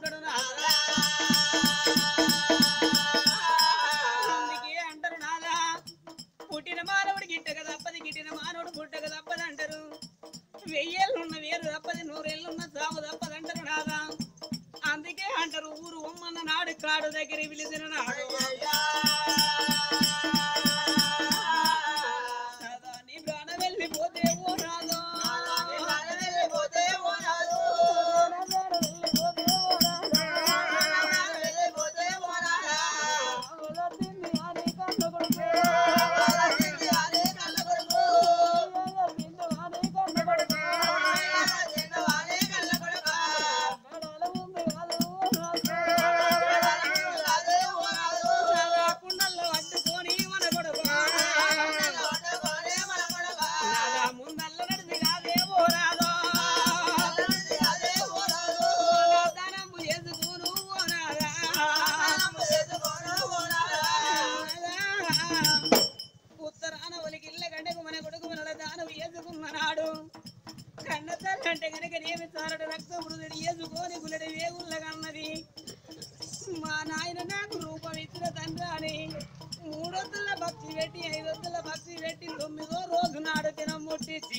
ఉంటాడు నాదా అందుకే అంటారు నాదా పుట్టిన మానవుడు గిట్టక తప్పది గిట్టిన మానవుడు పుట్టక తప్పది అంటారు వెయ్యేళ్ళున్న వేరు తప్పది నూరేళ్ళున్న సాము తప్పది అంటారు నాదా అందుకే అంటారు ఊరు ఉమ్మన్న నాడు కాడు దగ్గర పిలిచిన నాడు నాదా, నీ ప్రాణం వెళ్ళిపోతే ఓ నాదో నాదా, కుండల్లో అడ్డుకొని మన కొడుకు నాదా, ముందల్ల నడిచి కాదే ఓ నాదో దానము చేసుకోను ఓ నాదా ఉత్తరాన ఒలికి ఇళ్ళ గంటకు మన కొడుకు మన దానం వేసుకున్నాడు కన్న తల్లి అంటే కనుక నేమి చారడు రక్త మృదుడు వేసుకొని గులడి వేగుళ్ళ కన్నది మా నాయన నాకు రూపం ఇచ్చిన తండ్రి అని మూడొద్దుల భక్తి పెట్టి ఐదొద్దుల భక్తి పెట్టి తొమ్మిదో రోజు నాడు తినం ముట్టించి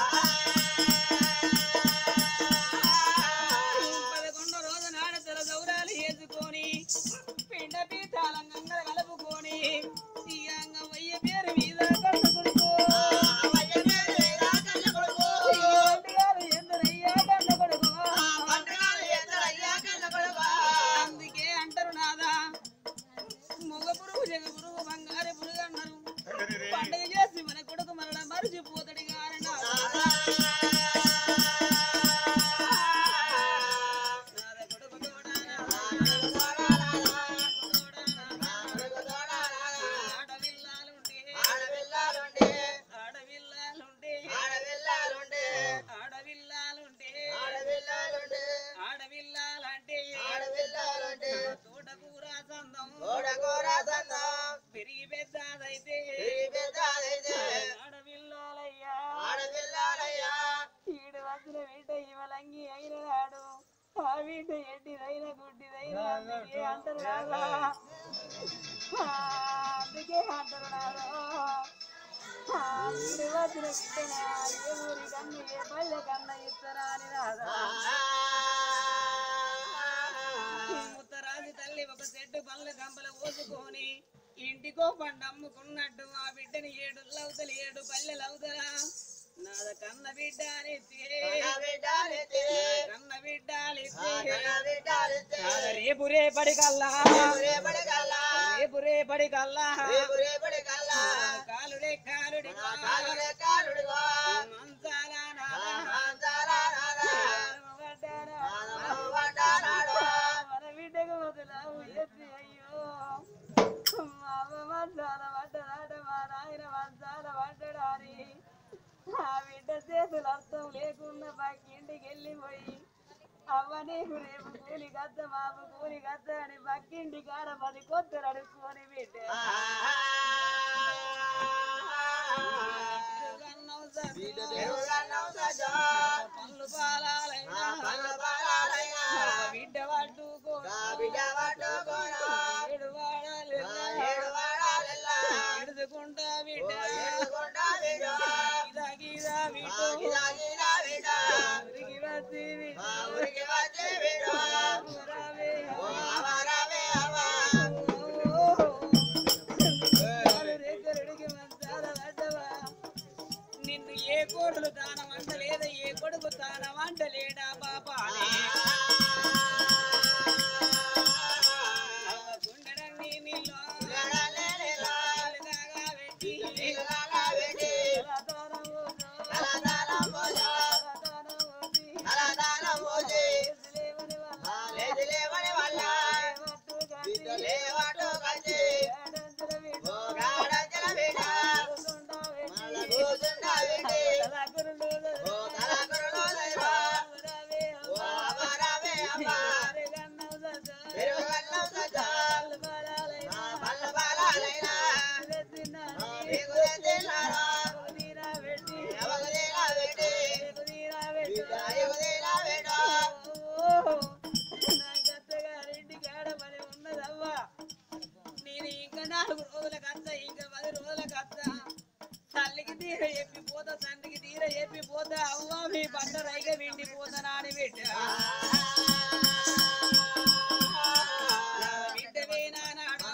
పదకొండో రోజు నాడు తెల దౌరాలు వేసుకొని పిండ పీఠాలం గంగల కలుపుకొని తీయంగా వయ్య పేరు మీద కన్న కొడుకు ఒంటిగాలు ఎందరయ్యా కన్న కొడుకు అందుకే అంటారు నాదా మొగ పురుగు జగ పురుగు బంగారు పురుగు అన్నారు పండుగ చేసి మన కొడుకు మరల మరిచిపోతాడు గారి నాదా. నాద కొడుకు తోడానా, తోడానా, ఆడవిల్లాలుంటే, ఆడవిల్లాలుంటే, ఆడవిల్లాలంటే, ఆడవిల్లాలంటే తోటకూర సందం పెరిగి పెద్దదైతే ఆడవిల్లాలయ్యా ఈడు వచ్చిన వీట ఇవలంగి అయినాడు ఆ వీట ఎడ్డిదైన గుడ్డిదైన అందుకే అంటారు నాదా ఆ, అందుకే అంటారు నాదా ఆ, ఈడు వచ్చిన బిడ్డన ఏ ఊరి కన్ను ఏ పల్లె కన్న ఇస్తారా అని రాదా ముత్తరాజు తల్లి ఒక చెట్టు పళ్ళ గంపలు పోసుకొని ఇంటికో పండు అమ్ముకున్నట్టు ఆ బిడ్డని ఏడు లవుతలు ఏడు పల్లెలు అవుతలా నాద కన్న బిడ్డ అనేసి కన్న బిడ్డ అనేసి నాద రేపు రేపటి కల్లా రేపు రేపటి కల్లా కాలుడే కాలుడి మంచాల మన బిడ్డకు వదిలావు ఎత్తి అయ్యో మా అమ్మ మంచాల పడ్డదాట మా నాయన మంచాల పడ్డడాని ఆ బిడ్డ చేతులు అర్థం లేకుండా పక్కింటికి వెళ్ళిపోయి అవ్వ నీకు రేపు కూలి గద్ద మాపు కూలి గద్ద అని పక్కింటి కాడ పది కొత్తలు అడుక్కొని బిడ్డ పళ్ళు పాలాలైనా బిడ్డ పట్టుకో ఏడు వాడాలెల్లా ఎడుచుకుంటా బిడ్డ గీదా గీదా బిడ్డ ఉరికి వచ్చి బిడ్డ రావే రేకరుడికి మంచాల పడ్డవా నిన్ను ఏ కోడలు దానం అంటలేదా ఏ కొడుకు దానం అంటలేడా పాప తీర ఎప్పిపోతా తండ్రికి తీర ఎప్పిపోతా అవ్వ మీ పంట రైగ విండిపోతా నాని బిడ్డ బిడ్డవే నానాడా.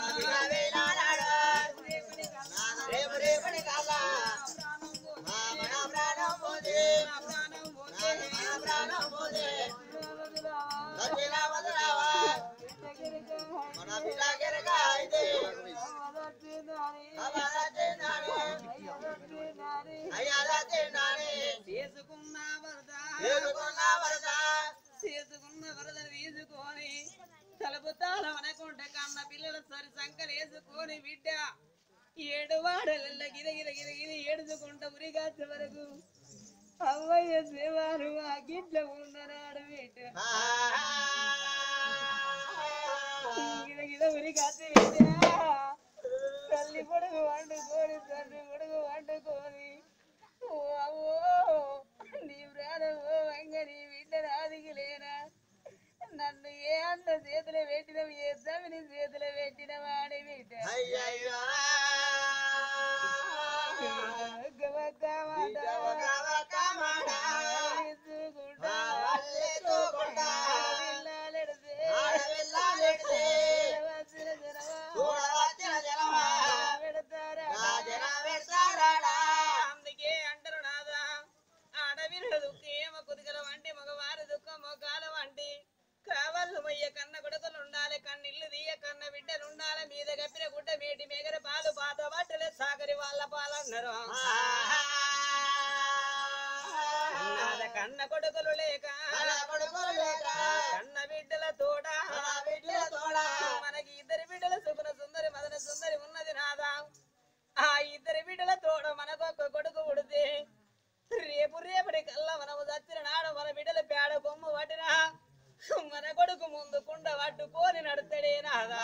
రేపటి కల్లా రేపు రేపటి కల్లా నా ప్రాణం పోతే, మా ప్రాణం పోతే నా ప్రాణం పోతే, మా ప్రాణం పోతే వదిలావా. సత్యనా వదలావా బిడ్డగిరిగా మన పిల్లగిరగా అయితే అవ్వదొచ్చిందని, అవరచేనాడే అయ్యదొచ్చిందని. అయ్యాలచేనాడే చేసుకున్న వరద చేసుకున్న వరద చేసుకున్న వరదను తీసుకొని తలుపు తాళం అనుకుంటే కన్న పిల్లల సరి సంకలు వేసుకొని బిడ్డ ఏడు వాడల గిర గిర గిర గిర ఏడుచుకుంటా ఉరిగాచే వరకు అవ్వయ్య శివారు ఆ గిట్ల ఉన్నాడు బిడ్డ గిర గిర ఉరిగాచే బిడ్డ తల్లి పొడుగు వండుకొని తండ్రి పొడుగు వండుకొని ఓ అవ్వో నీ ప్రాణం ఓ వంగ నీ బిడ్డ రాదికి లేనా నన్ను ఏ అంత చేతులు పెట్టినవు ఏ దమిని చేతులు పెట్టిన వాడి బిడ్డ అయ్యయ్యో గవక్క మాట కామాడా ఇసుకుంటా వల్లెత్తుకుంటా పిల్లలెడితే ఆడపిల్లలెడితే వచ్చిన జనమా చూడవచ్చిన జనమా పెడతారా నా జన పెడతారాడా అందుకే అంటారు నాదా ఆడవిరుల దుఃఖం ఏమో కుదిగల వంటి మగవారి దుఃఖం మొగాల వంటి కావాలి మయ్య కన్న కొడుకులు ఉండాలి కన్నిల్లు తీయ కన్న బిడ్డలు ఉండాలి మీద గప్పిన గుడ్డ మేటి మేగర పాలు పాత బట్టలే సాగరి వాళ్ళ పాలన్నారు నాద కన్న కొడుకులు లేక కొడుకులు లేక కన్న బిడ్డల తోడ నా బిడ్డల తోడ మనకి ఇద్దరు బిడ్డల సుగుణ సుందరి మదన సుందరి ఉన్నది నాదా ఆ ఇద్దరి బిడ్డల తోడ మనకొక్క కొడుకు ఉడితే రేపు రేపటి కల్లా మనము చచ్చిన నాడు మన బిడ్డల పేడ కొమ్ము పట్టినా మన కొడుకు ముందు కుండ పట్టుకొని నడుతాడే నాదా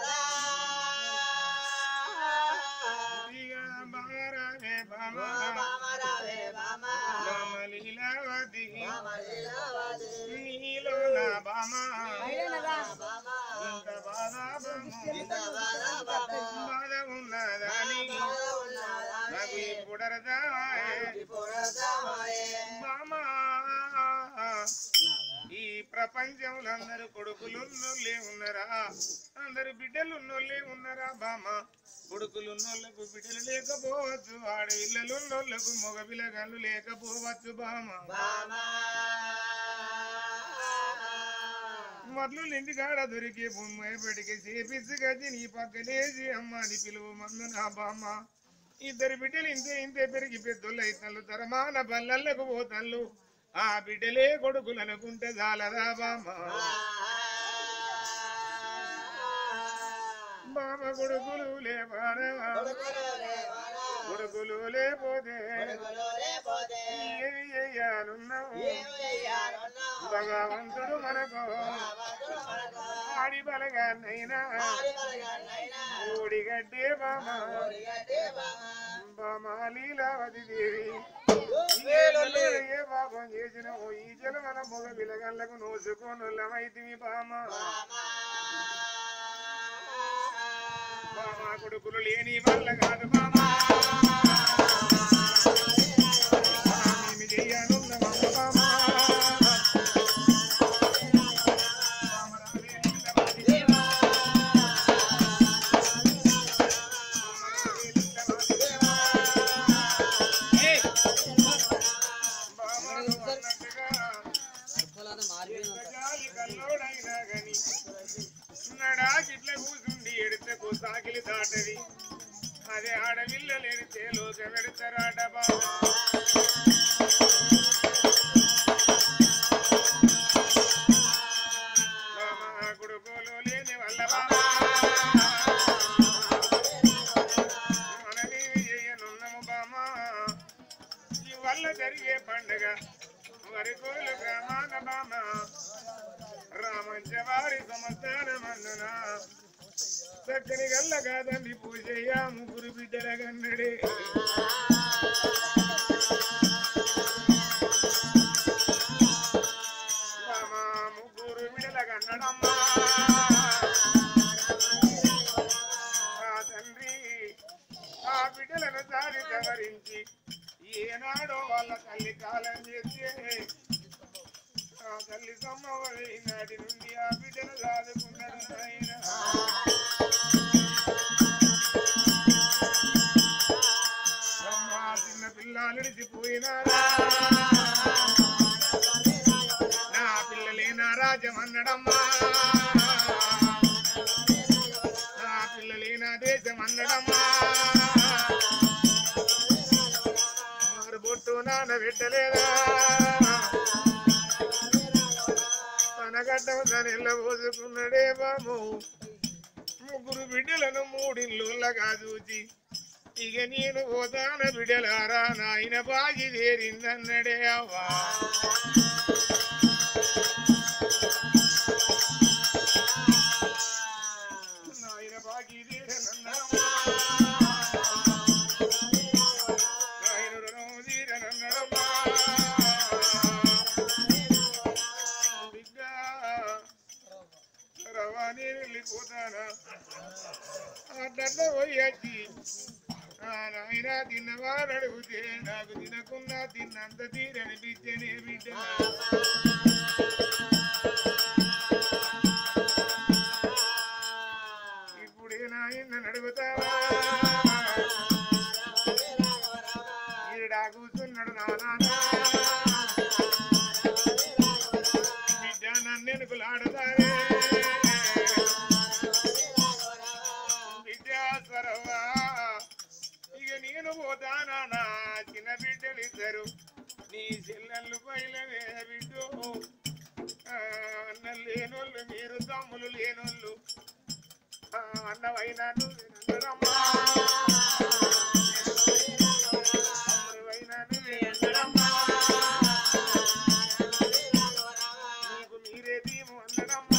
ఇక బామరావే బామ బామరావే బామ బామ లీలావతి బామలీలావతి నీలో నా బామ బామ ఇంత బాధ ఇంత బాధపడ్డా బాధ ఉన్నదని ఉన్నదా నాకు ఇప్పుడరదాయే పురసమాయే బామ ఈ ప్రపంచంలో అందరు కొడుకులున్నోళ్ళే ఉన్నారా అందరు బిడ్డలున్నోళ్ళే ఉన్నారా బామ కొడుకులున్నోళ్ళకు బిడ్డలు లేకపోవచ్చు ఆడపిల్లలున్నోళ్ళకు మగ పిల్లగాళ్ళు లేకపోవచ్చు బామ బామ మొదలు ఇంటికాడ దొరికే బొమ్మ పెడికి చేపిసి గది నీ పక్కలేసి అమ్మ అని పిలువు మందు నా బామ్మ ఇద్దరు బిడ్డలు ఇంతే ఇంతే పెరిగి పెద్దోళ్ళు అయితళ్ళు తరమాన పల్లెళ్ళకు పోతళ్ళు ఆ బిడ్డలే కొడుకులు అనుకుంటే చాలదా బామ్మ బామ కొడుకులు లేవారా కొడుకులు లేపోతే ఏమి చెయ్యాలున్నావు భగవంతుడు మనకు ఆడి బలగానైనా ఓడిగడ్డే బామ బామ లీలావతి దేవి ఏ పాపం చేసిన ఓ ఈ జల మన మొగ పిలగళ్ళకు నోసుకోనుల్లమైతివి బామ బామ కొడుకులు లేని వాళ్ళ కాదు బామ మేము చెయ్యనున్న బామ సాకిలి దాటది అదే ఆడవిల్లలు ఎడితే లోక పెడతారాట బాబా బాబా కొడుకోలు లేని వల్ల బాబా మనమేమి చేయనున్నాము బామా ఈ వల్ల జరిగే పండుగ వరికోలు గ్రామాన బామ రామంచవారి సంస్థానమందున చక్కని గల్ల కాదండి పూజయ్య ముగ్గురు బిడ్డల గన్నడే బామ ముగ్గురు బిడ్డల గన్నడమ్మా ఆ తండ్రి ఆ బిడ్డలను దారి సవరించి బిడ్డను సాదుకున్నాడు నాయన అమ్మా చిన్న పిల్లలు నిలిచిపోయినారా నా పిల్లలే నా రాజమన్నడమ్మా నా పిల్లలే నా దేశం అన్నడమ్మా మారు బొట్టు నాన్న పెట్టలేదా తన గడ్డం తన ఇళ్ళ పోసుకున్నాడే బాబు ముగ్గురు బిడ్డలను మూడిళ్ళుగా చూచి ఇక నేను పోతాన బిడ్డలారా నాయన బాగి చేరిందన్నడే అవ్వా నాయన బాగి చేరనన్నడమ్మా నాయన రుణం తీరనన్నడమ్మా బిడ్డ రవాణి వెళ్ళిపోతానా అట్లా పోయచ్చి ఆ నాయన తిన్నవారు అడిగితే నాకు తినకున్నా తిన్నంత తీరనిపించేనే బిడ్డ ఇప్పుడే నాయన నడుగుతావా ఈడా కూర్చున్నాడు నా నాన్న బిడ్డ నన్ను ఎనుకులాడుతావే విద్యాసరవా ఇక నేను పోతానా నా చిన్న బిడ్డలు ఇద్దరు నీ చెల్లెళ్ళు పైలవే బిడ్డు ఆ, అన్నలు లేనోళ్ళు మీరు తమ్ములు లేనోళ్ళు ఆ, అన్నవైనా నువ్వేనమ్మా తమ్ముడివైనా నువ్వేనమ్మా నీకు మీరే దీము అన్నడమ్మా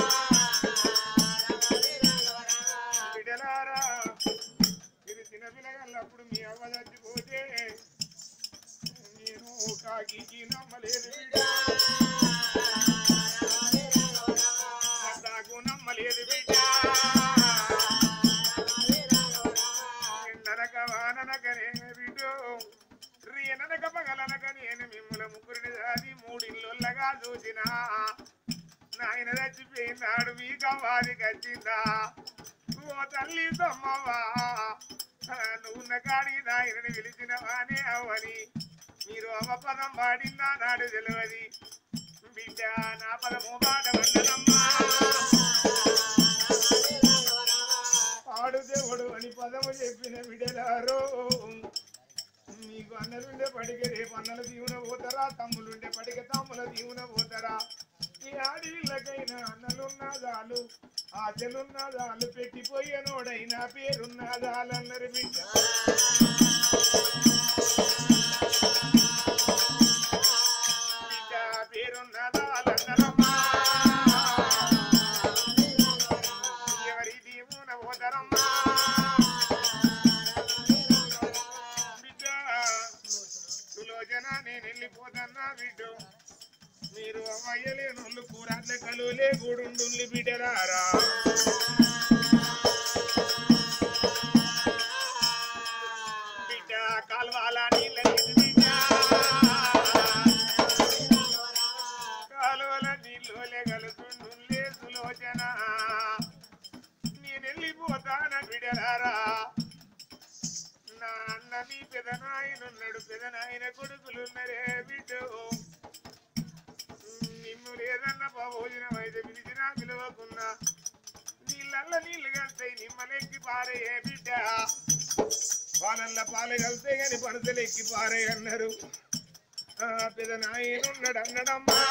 బిడ్డలారా మీరు చిన్న పిల్లగల్లప్పుడు మీ అవ్వ చచ్చిపోతే నేను కాకి నమ్మలేదు బిడ్డ నాకు నమ్మలేదు బిడ్డ ఎండనక వాననకనే బిడ్డో రీననక పగలనక నేను మిమ్మల ముగ్గురిని దాది మూడిళ్ళొల్లగా చూసినా నాయన చచ్చిపోయినాడు మీ కవ్వాదికి వచ్చిందా ఓ తల్లి తమ్మవా నువ్వున్న కాడి నాయనని పిలిచినవానే అవ్వని మీరు అవ్వ పదం పాడిందా నాడు తెలియదు బిడ్డ నా పదము మాట వందనమ్మా ఆడు దేవుడు అని పదము చెప్పిన బిడ్డలారో మీకు అన్నలుండే పడిగే రేపు అన్నల దీవున పోతారా తమ్ములుండే పడిగే తమ్ముల దీవున పోతారా ఈ ఆడిళ్ళకైనా అన్నలున్నదాలు ఆశలున్నదాలు పెట్టిపోయేనోడైనా పేరున్నదాలన్నరు బిడ్డ బిడ్డ పేరున్నదాలన్నరమ్మా ఎవరి దీవున పోతారమ్మా బిడ్డ సులోచన నేను వెళ్ళిపోతన్నా బిడ్డ మీరు అమ్మయ్యలేనోళ్ళు కూరాట్ల కలువలే గూడుండుల్లి బిడ్డరారా బిడ్డ కాల్వాల నీళ్ళ బిడ్డ కాలువల నీళ్ళోలే కలుతుండుల్లే సులోచన నేను వెళ్ళిపోతాన బిడ్డరారా నా అన్న నీ పెదనాయనున్నాడు పెదనాయన కొడుకులున్నరే బిడ్డు నిన్ను లేదన్న భోజనం అయితే పిలిచినా పిలవకున్నా నీళ్ళల్ల నీళ్లు కలితాయి నిమ్మలెక్కి పారయ్యే బిడ్డ పాలల్ల పాలు కలితే గాని పడతలు ఎక్కి పారే అన్నారు ఆ పెదనాయనున్నాడు అన్నడమ్మా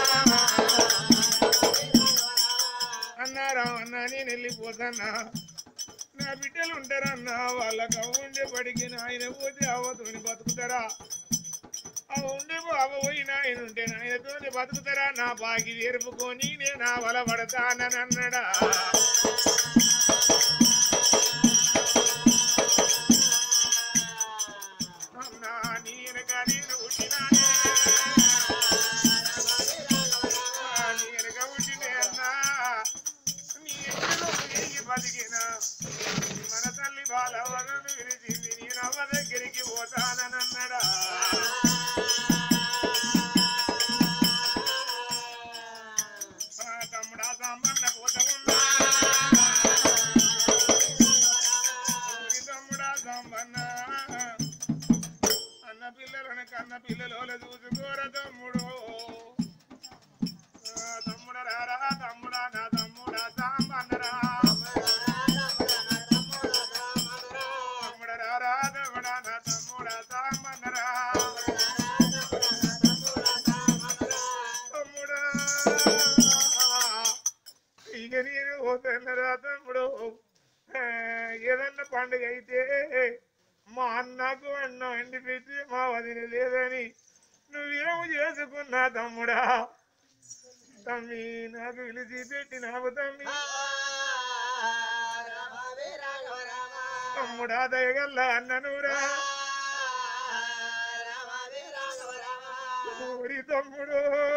అన్నారా అన్నా నేను వెళ్ళిపోతానా నా బిడ్డలు ఉంటారన్నా వాళ్ళకి అవ్వ ఉండే పడికి నాయన పోతే అవ్వతోని బతుకుతారా అవ ఉండే అవ్వ పోయి నాయన ఉంటే నాయనతోని బతుకుతారా నా బాగి తెరుపుకొని నేను ఆ వల పడతానని అన్నాడా అన్నా నీ వెనక నేను పుట్టినానే నీ వెనక పుట్టినే అన్నా నీ ఎక్కడో తిరిగి బతికినా మన తల్లి బాలవరను విరిచింది నేను అవ్వ దగ్గరికి పోతానన్నాడా తమ్ముడా తమ్మ ఇక నేను పోతున్నరా తమ్ముడు ఆ, ఏదన్నా పండుగ అయితే మా అన్నకు అన్నం వండి పెట్టి మా వదిన లేదని నువ్వేమో చేసుకున్నా తమ్ముడా తమ్మి నాకు పిలిచి పెట్టినావు తమ్మి తమ్ముడా దయగల్లా అన్ననురా ఓరి తమ్ముడు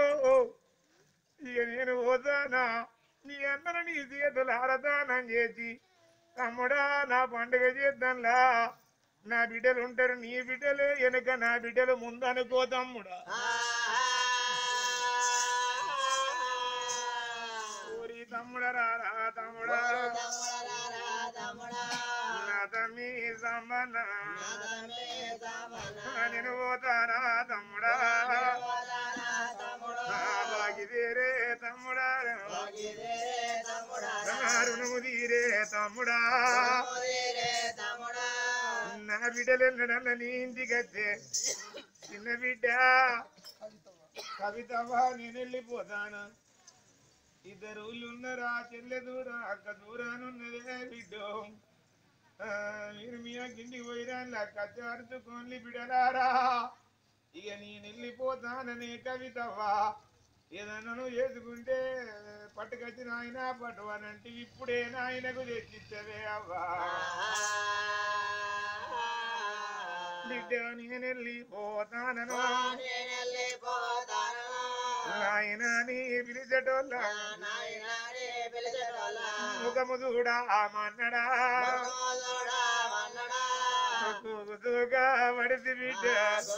ఇక నేను పోతానా నీ అన్నను నీ చేతులు ఆరదానం చేసి తమ్ముడా నా పండుగ చేద్దాంలా నా బిడ్డలు ఉంటారు నీ బిడ్డలు వెనుక నా బిడ్డలు ముందు అనుకో తమ్ముడా ఓరి తమ్ముడా రారా తమ్ముడా నా తమ్మి సమ్మన్న నేను పోతానా తమ్ముడా నా బాగిదేరే తమ్ముడా నా రుణము తీరే తమ్ముడా నా బిడ్డలు ఎన్నడన్న నీ ఇంటికి వచ్చే చిన్న బిడ్డ కవితవా నేను వెళ్ళిపోతాను ఇద్దరు ఊళ్ళు ఉన్నారా చెల్లె దూరం అక్క దూరానున్నదే బిడ్డో ఆ, మీరు మీ గిండికి పోయిరా కచ్చారుచుకోని బిడలారా ఇక నేను వెళ్ళిపోతాననే కవితవ్వా ఏదన్నా నువ్వు చేసుకుంటే పట్టుకొచ్చి నాయన పట్టువనంటే ఇప్పుడే నాయనకు తెచ్చిచ్చవే అవ్వా బిడ్డ నేను వెళ్ళిపోతానను నాయన నీ పిలిచటోళ్ళ ముఖము చూడా మన్నడా కూతుగా వడిసి బిడ్డ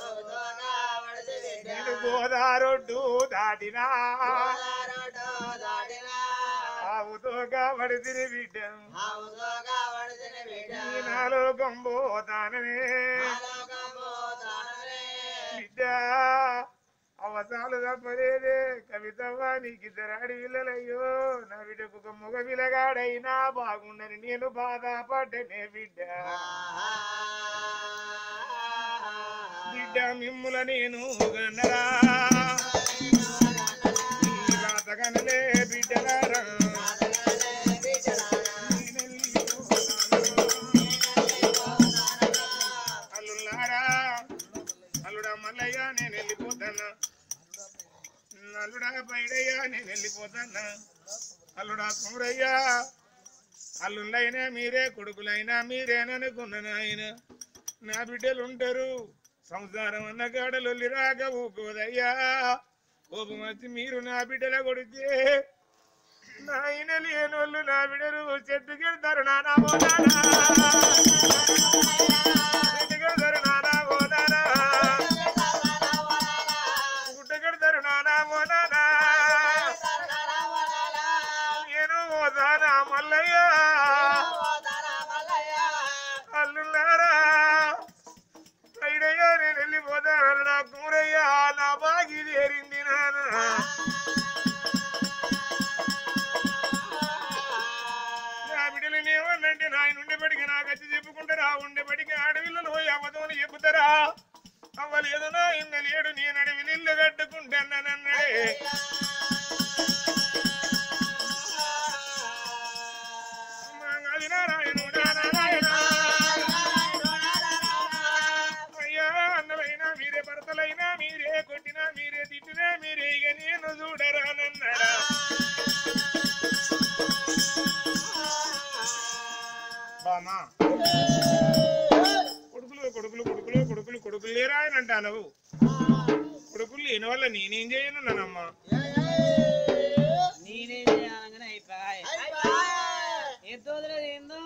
నేను గోదారొడ్డు దాటినా ఆవుతోగా వడిసి బిడ్డ ఈ నాలో గంబోతాననే బిడ్డ అవసాలు తప్పలేదే కవితవ్వ నీకు ఇద్దరు అడవిల్లలయ్యో నా బిడ్డకు ఒక మగ విలగాడైనా బాగుండని నేను బాధపడ్డనే బిడ్డ బిడ్డ మిమ్ముల నేను గన్నరా రాతగనలే బిడ్డలారా అల్లులారా అల్లుడా మల్లయ్య నేను వెళ్ళిపోతానా అల్లుడా పైడయ్యా నేను వెళ్ళిపోతానా అల్లుడా కుమరయ్యా అల్లుండైనా మీరే కొడుకులైనా మీరేననుకున్నాను ఆయన నా బిడ్డలు ఉంటారు సంసారం అన్న గాడలొల్లి రాక ఊకోదయ్యా కోపం వచ్చి మీరు నా బిడ్డల కొడితే నాయన లేనోళ్ళు నా బిడ్డలు చెట్టుకెళ్తారు నానా ఓ నానా చెట్టుకెళ్తారు నానా ఓ నానా గుట్టకెళ్తారు నానా ఓ నానా నేను ఓ దానా మల్లయ్య అల్లులారా ఐడయ్యా నేను వెళ్ళిపోతాను నా కూరయ్యా నా బాగి చేరింది నాన్న నా బిడ్డలు ఏమన్నంటే నాయన ఉండేపటికి నాకు వచ్చి చెప్పుకుంటారా ఉండేపటికి అడవిలో పోయి అవ్వతోని చెప్పుతారా అవ్వలేదు నా ఇన్న లేడు నేను అడవిలు ఇల్లు కట్టుకుంటానన్నాడే అది నారాయణుడా నారాయణ అయ్యా అన్నలైనా మీరే భర్తలైనా మీరే కొట్టినా మీరే తిట్టినా మీరే ఇక నేను చూడరానన్నాడా బామా కొడుకులు కొడుకులు కొడుకులు కొడుకులు కొడుకులు లేరా అని అంటాను కొడుకులు లేని వల్ల నేనేం చేయను నానమ్మా నేనేం చేయాలంగానే అయిపోయాయి ఎంతో ఏందో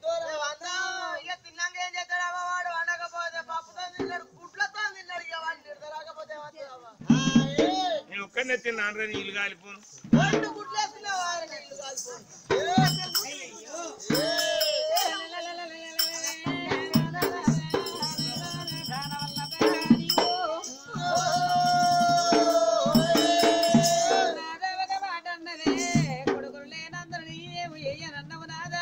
నేను ఒక్కడిని తిన్నాను నీళ్ళు కాలిపోను కొడుకులు లేనందరూ నీవేమి చెయ్యనన్నవు నాదా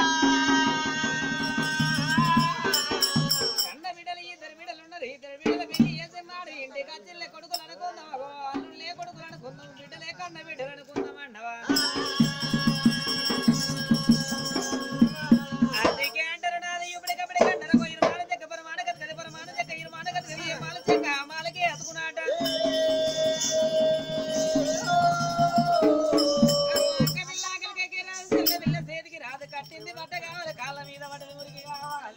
కన్న బిడ్డలు ఇద్దరు బిడ్డలు ఉన్నారు ఇద్దరు బిడ్డల పెళ్లి చేస్తున్నాడు ఇంటికి వచ్చిల్లే కొడుకులు అనుకుందాం అల్లుళ్ళే కొడుకులు అనుకుందాం బిడ్డలే కన్న బిడ్డలు అనుకుందాం అండవా చిన్న పిల్ల చేతికి రాదు కట్టింది బట్ట కావాలి కాళ్ళ మీద పడ్డది మురికి కావాలి